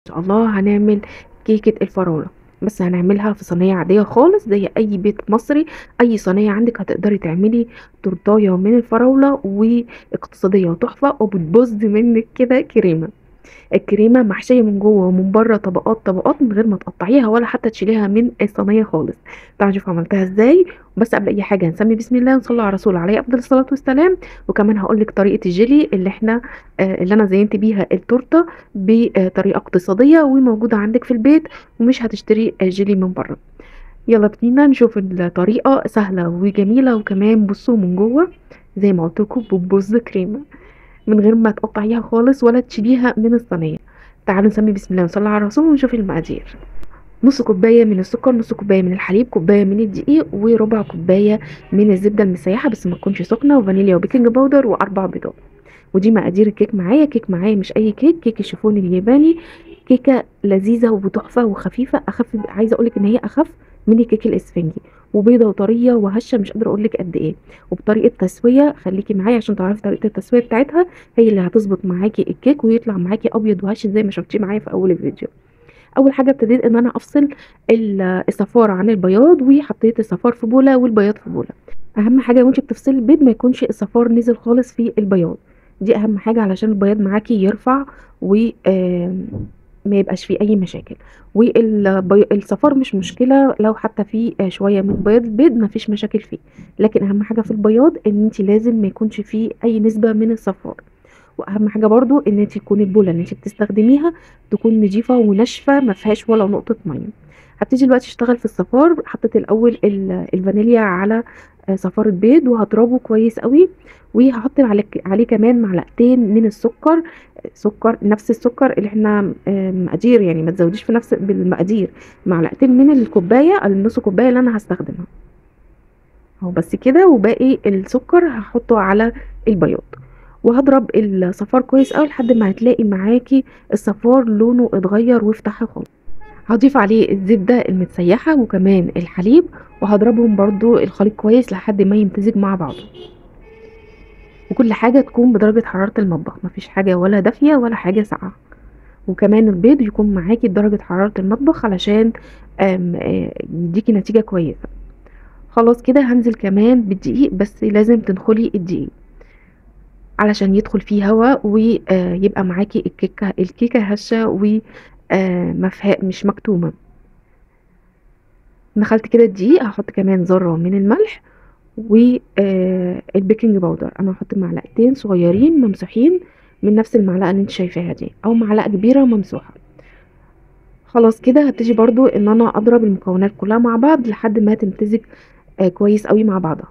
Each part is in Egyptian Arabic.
شاء الله هنعمل كيكة الفراولة بس هنعملها في صينية عادية خالص زي أي بيت مصري أي صينية عندك هتقدري تعملي تورتاية من الفراولة واقتصادية وتحفة وبتبظ منك كده كريمة الكريمة محشية من جوه ومن بره طبقات طبقات من غير ما تقطعيها ولا حتى تشيليها من الصينية خالص تعالوا نشوف عملتها ازاي بس قبل اي حاجة نسمي بسم الله ونصلي على الرسول عليه افضل الصلاة والسلام وكمان هقولك طريقة الجيلي اللي احنا آه اللي انا زينت بيها التورتة بطريقة اقتصادية وموجودة عندك في البيت ومش هتشتري جيلي من بره يلا بينا نشوف الطريقة سهلة وجميلة وكمان بصوا من جوه زي ما قلت لكم بتبظ كريمة من غير ما تقطعيها خالص ولا تشيليها من الصينية تعالوا نسمي بسم الله ونصلي على الرسول ونشوف المقادير نص كوباية من السكر نص كوباية من الحليب كوباية من الدقيق وربع كوباية من الزبدة المسيحة بس ما تكونش سخنة وفانيليا وبيكنج باودر وأربع بيضات ودي مقادير الكيك معايا كيك معايا مش أي كيك كيك الشيفون الياباني كيكة لذيذة وتحفة وخفيفة أخف عايزة أقولك إن هي أخف من الكيك الإسفنجي وبيضة وطرية وهشة مش قادرة أقولك قد إيه وبطريقة تسوية خليكي معايا عشان تعرفي طريقة التسوية بتاعتها هي اللي هتظبط معاكي الكيك ويطلع معاكي أبيض وهش زي ما شفتيه معايا في أول الفيديو اول حاجه ابتديت ان انا افصل الصفار عن البياض وحطيت الصفار في بوله والبياض في بوله اهم حاجه وانت بتفصلي البيض ما يكونش الصفار نزل خالص في البياض دي اهم حاجه علشان البياض معاكي يرفع و ما يبقاش فيه اي مشاكل والصفار مش مشكله لو حتى فيه شويه من بياض البيض ما فيش مشاكل فيه لكن اهم حاجه في البياض ان انت لازم ما يكونش فيه اي نسبه من الصفار واهم حاجه برضو ان انت تكون البوله اللي انت بتستخدميها تكون نظيفه وناشفه ما فيهاش ولا نقطه ميه هبتدي دلوقتي اشتغل في الصفار حطيت الاول الفانيليا على صفار البيض وهضربه كويس قوي وهحط عليه كمان معلقتين من السكر سكر نفس السكر اللي احنا مقادير يعني ما تزوديش في نفس بالمقادير معلقتين من الكوبايه النص كوبايه اللي انا هستخدمها اهو بس كده وباقي السكر هحطه على البياض وهضرب الصفار كويس قوي لحد ما هتلاقي معاكي الصفار لونه اتغير وافتح خالص هضيف عليه الزبدة المتسيحة وكمان الحليب وهضربهم برضو الخليط كويس لحد ما يمتزج مع بعضه وكل حاجة تكون بدرجة حرارة المطبخ مفيش حاجة ولا دافية ولا حاجة ساقعة وكمان البيض يكون معاكي بدرجة حرارة المطبخ علشان يديكي نتيجة كويسة خلاص كده هنزل كمان بالدقيق بس لازم تنخلي الدقيق علشان يدخل فيه هواء ويبقى معاكي الكيكه الكيكه هشه و مش مكتومه دخلت كده الدقيق هحط كمان ذره من الملح والبيكنج باودر انا هحط معلقتين صغيرين ممسوحين من نفس المعلقه اللي انت شايفاها دي او معلقه كبيره ممسوحه خلاص كده هبتدي برضو ان انا اضرب المكونات كلها مع بعض لحد ما تمتزج كويس قوي مع بعضها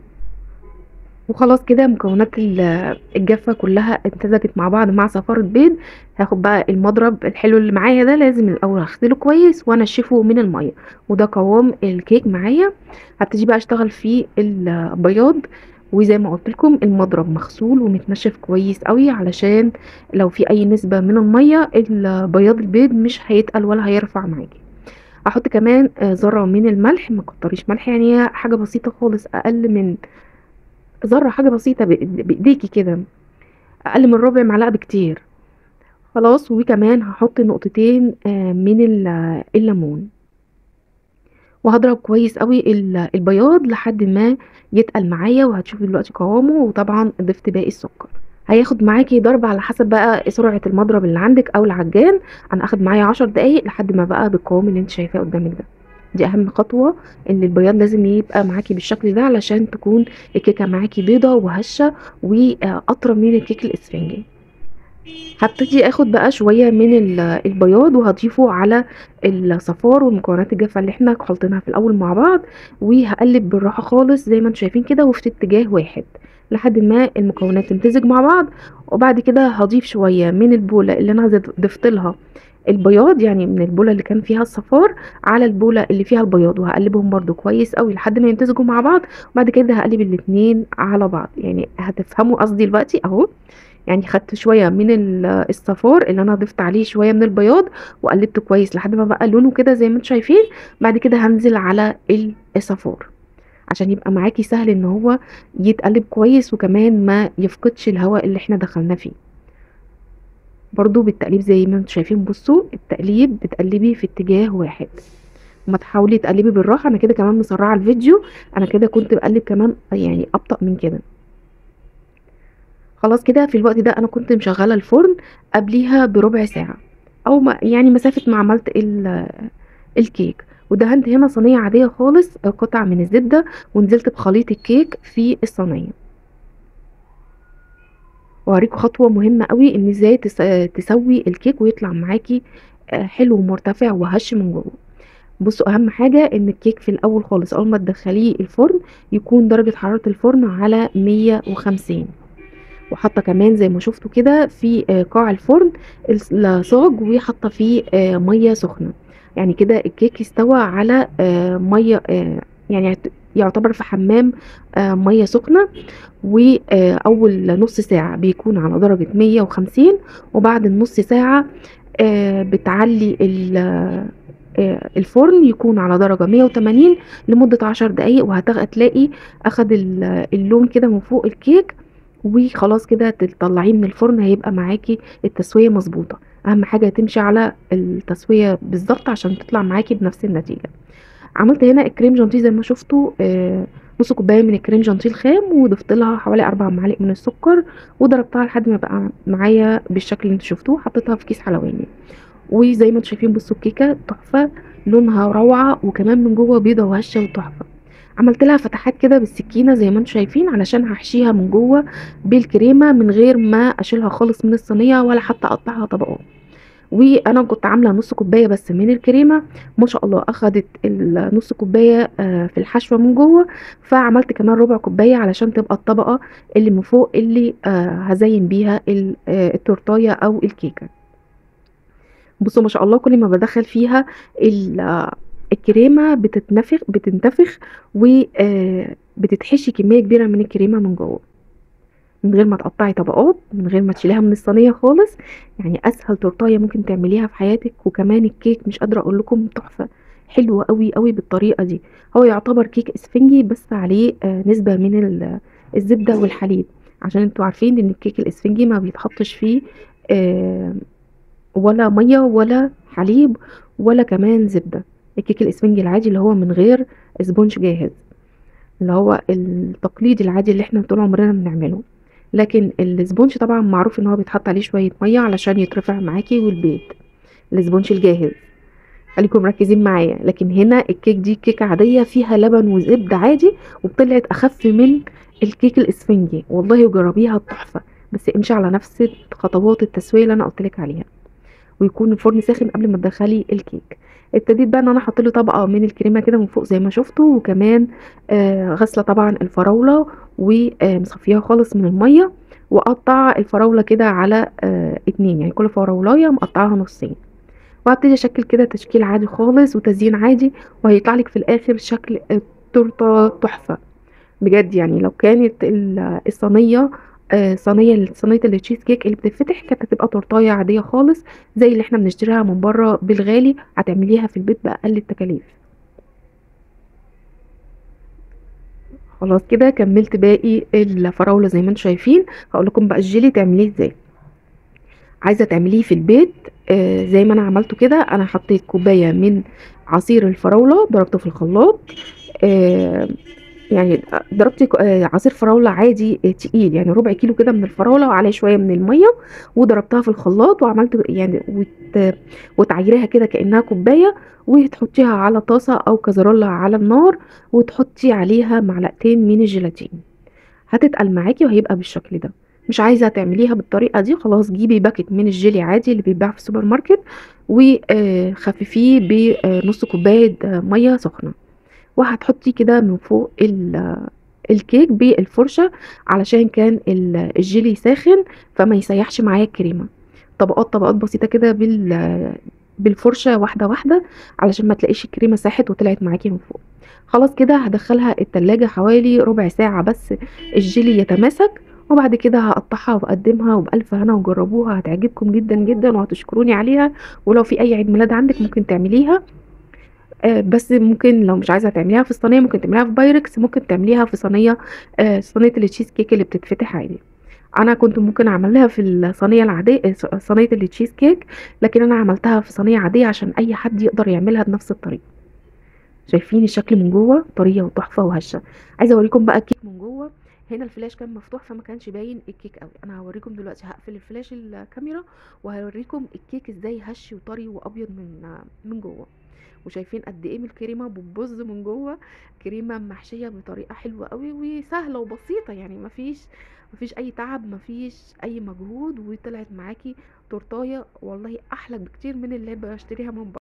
وخلاص كده مكونات الجافه كلها امتزجت مع بعض مع صفار البيض هاخد بقى المضرب الحلو اللي معايا ده لازم الاول اغسله كويس وانشفه من الميه وده قوام الكيك معايا هبتدي بقى اشتغل في البياض وزي ما قلت لكم المضرب مغسول ومتنشف كويس قوي علشان لو في اي نسبه من الميه البياض البيض مش هيتقل ولا هيرفع معاكي هحط كمان ذره من الملح ما كتريش ملح يعني هي حاجه بسيطه خالص اقل من ذره حاجه بسيطه بايديكي كده اقل من ربع معلقه بكتير خلاص وكمان هحط نقطتين من الليمون وهضرب كويس قوي البياض لحد ما يتقل معايا وهتشوفي دلوقتي قوامه وطبعا ضفت باقي السكر هياخد معاكي ضرب على حسب بقى سرعه المضرب اللي عندك او العجان انا اخد معايا عشر دقايق لحد ما بقى بالقوام اللي انت شايفاه قدامك ده دي اهم خطوه ان البياض لازم يبقى معاكي بالشكل ده علشان تكون الكيكه معاكي بيضه وهشه واطرى من الكيك الاسفنجي هبتدي اخد بقى شويه من البياض وهضيفه على الصفار والمكونات الجافه اللي احنا خلطينها في الاول مع بعض وهقلب بالراحه خالص زي ما انتم شايفين كده وفي اتجاه واحد لحد ما المكونات تمتزج مع بعض وبعد كده هضيف شويه من البوله اللي انا ضفت لها البياض يعني من البوله اللي كان فيها الصفار على البوله اللي فيها البياض وهقلبهم برده كويس قوي لحد ما يمتزجوا مع بعض وبعد كده هقلب الاتنين على بعض يعني هتفهموا قصدي دلوقتي اهو يعني خدت شويه من الصفار اللي انا ضفت عليه شويه من البياض وقلبته كويس لحد ما بقى لونه كده زي ما انتم شايفين بعد كده هنزل على الصفار عشان يبقى معاكي سهل ان هو يتقلب كويس وكمان ما يفقدش الهواء اللي احنا دخلناه فيه برضو بالتقليب زي ما انتم شايفين بصوا التقليب بتقلبي في اتجاه واحد وما تحاولي تقلبي بالراحه انا كده كمان مسرعه الفيديو انا كده كنت بقلب كمان يعني ابطا من كده خلاص كده في الوقت ده انا كنت مشغله الفرن قبليها بربع ساعه او ما يعني مسافه ما عملت الكيك ودهنت هنا صينيه عاديه خالص قطع من الزبده ونزلت بخليط الكيك في الصينيه واوريكم خطوه مهمه قوي ان ازاي تسوي الكيك ويطلع معاكي حلو ومرتفع وهش من جوه بصوا اهم حاجه ان الكيك في الاول خالص اول ما تدخليه الفرن يكون درجه حراره الفرن على 150 وحاطه كمان زي ما شفتوا كده في قاع الفرن الصاج وحاطه فيه ميه سخنه يعني كده الكيك استوى على ميه يعني يعتبر في حمام ميه سخنه واول نص ساعه بيكون على درجه 150 وبعد النص ساعه بتعلي الفرن يكون على درجة 180 لمدة 10 دقايق وهتلاقي اخد اللون كده من فوق الكيك وخلاص كده تطلعيه من الفرن هيبقى معاكي التسوية مظبوطة اهم حاجة تمشي على التسوية بالظبط عشان تطلع معاكي بنفس النتيجة عملت هنا الكريم جانتيه زي ما شفتوا آه نص كوبايه من الكريم جانتيه الخام وضفت لها حوالي اربع معالق من السكر وضربتها لحد ما بقى معايا بالشكل اللي انتوا شفتوه حطيتها في كيس حلواني وزي ما انتوا شايفين بصوا الكيكه تحفه لونها روعه وكمان من جوه بيضه وهشه وتحفه عملت لها فتحات كده بالسكينه زي ما انتوا شايفين علشان هحشيها من جوه بالكريمه من غير ما اشيلها خالص من الصينيه ولا حتى اقطعها طبقات وانا كنت عامله نص كوبايه بس من الكريمه ما شاء الله اخدت النص كوبايه في الحشوه من جوه فعملت كمان ربع كوبايه علشان تبقى الطبقه اللي من فوق اللي هزين بيها التورتايه او الكيكه بصوا ما شاء الله كل ما بدخل فيها الكريمه بتتنفخ بتنتفخ وبتتحشي كميه كبيره من الكريمه من جوه من غير ما تقطعي طبقات من غير ما تشيليها من الصينيه خالص يعني اسهل تورتايه ممكن تعمليها في حياتك وكمان الكيك مش قادره اقول لكم تحفه حلوه قوي قوي بالطريقه دي هو يعتبر كيك اسفنجي بس عليه آه نسبه من الزبده والحليب عشان انتوا عارفين ان الكيك الاسفنجي ما بيتحطش فيه آه ولا ميه ولا حليب ولا كمان زبده الكيك الاسفنجي العادي اللي هو من غير سبونج جاهز اللي هو التقليدي العادي اللي احنا طول عمرنا بنعمله لكن السبونج طبعا معروف ان هو بيتحط عليه شويه ميه علشان يترفع معاكي والبيض السبونج الجاهز خليكم مركزين معايا لكن هنا الكيك دي كيكه عاديه فيها لبن وزبده عادي وطلعت اخف من الكيك الاسفنجي والله جربيها تحفه بس امشي على نفس خطوات التسويه اللي انا قلتلك عليها ويكون الفرن ساخن قبل ما تدخلي الكيك ابتديت بقى ان انا احط له طبقه من الكريمه كده من فوق زي ما شفتوا وكمان آه غسله طبعا الفراوله ومصفيها خالص من الميه واقطع الفراوله كده على آه اتنين يعني كل فراولايه مقطعاها نصين وهبتدي اشكل كده تشكيل عادي خالص وتزيين عادي وهيطلع لك في الاخر شكل التورته تحفه بجد يعني لو كانت الصينيه آه صينيه صينيه التشيز كيك اللي بتتفتح كانت هتبقى تورتايه عاديه خالص زي اللي احنا بنشتريها من بره بالغالي هتعمليها في البيت باقل التكاليف خلاص كده كملت باقي الفراوله زي ما انتم شايفين هقول لكم بقى الجيلي تعمليه ازاي عايزه تعمليه في البيت آه زي ما انا عملته كده انا حطيت كوبايه من عصير الفراوله ضربته في الخلاط آه يعني ضربت عصير فراوله عادي تقيل يعني ربع كيلو كده من الفراوله وعليه شويه من الميه وضربتها في الخلاط وعملت يعني وت... وتعيريها كده كانها كوبايه وتحطيها على طاسه او كزرولة على النار وتحطي عليها معلقتين من الجيلاتين هتتقل معاكي وهيبقى بالشكل ده مش عايزه تعمليها بالطريقه دي خلاص جيبي باكت من الجيلي عادي اللي بيتباع في السوبر ماركت وخففيه بنص كوبايه ميه سخنه وهتحطي كده من فوق الكيك بالفرشة علشان كان الجيلي ساخن فما يسيحش معايا الكريمة طبقات طبقات بسيطة كده بال بالفرشة واحدة واحدة علشان ما تلاقيش الكريمة ساحت وطلعت معاكي من فوق خلاص كده هدخلها التلاجة حوالي ربع ساعة بس الجيلي يتماسك وبعد كده هقطعها واقدمها وبألف هنا وجربوها هتعجبكم جدا جدا وهتشكروني عليها ولو في اي عيد ميلاد عندك ممكن تعمليها آه بس ممكن لو مش عايزه تعمليها في الصينيه ممكن تعمليها في بايركس ممكن تعمليها في صينيه آه صينيه التشيز كيك اللي بتتفتح عادي أنا كنت ممكن أعملها في الصينية العادية ص صينية الcheese cake لكن أنا عملتها في صينية عادية عشان أي حد يقدر يعملها بنفس الطريقة. شايفين الشكل من جوّه طرية وتحفة وهشة. عايزة أوريكم بقى الكيك من جوّه، هنا الفلاش كان مفتوح فما كانش باين الكيك أوي، أنا هاوريكم دلوقتي هاقفل الفلاش الكاميرا وهاوريكم الكيك إزاي هش وطري وأبيض من من جوّه، وشايفين قد إيه من الكريمة بتبُظ من جوّه، كريمة محشية بطريقة حلوة أوي وسهلة وبسيطة يعني ما فيش ما فيش أي تعب، ما فيش أي مجهود، وطلعت معاكِ تورتاية والله أحلى بكتير من اللي باشتريها من برّه.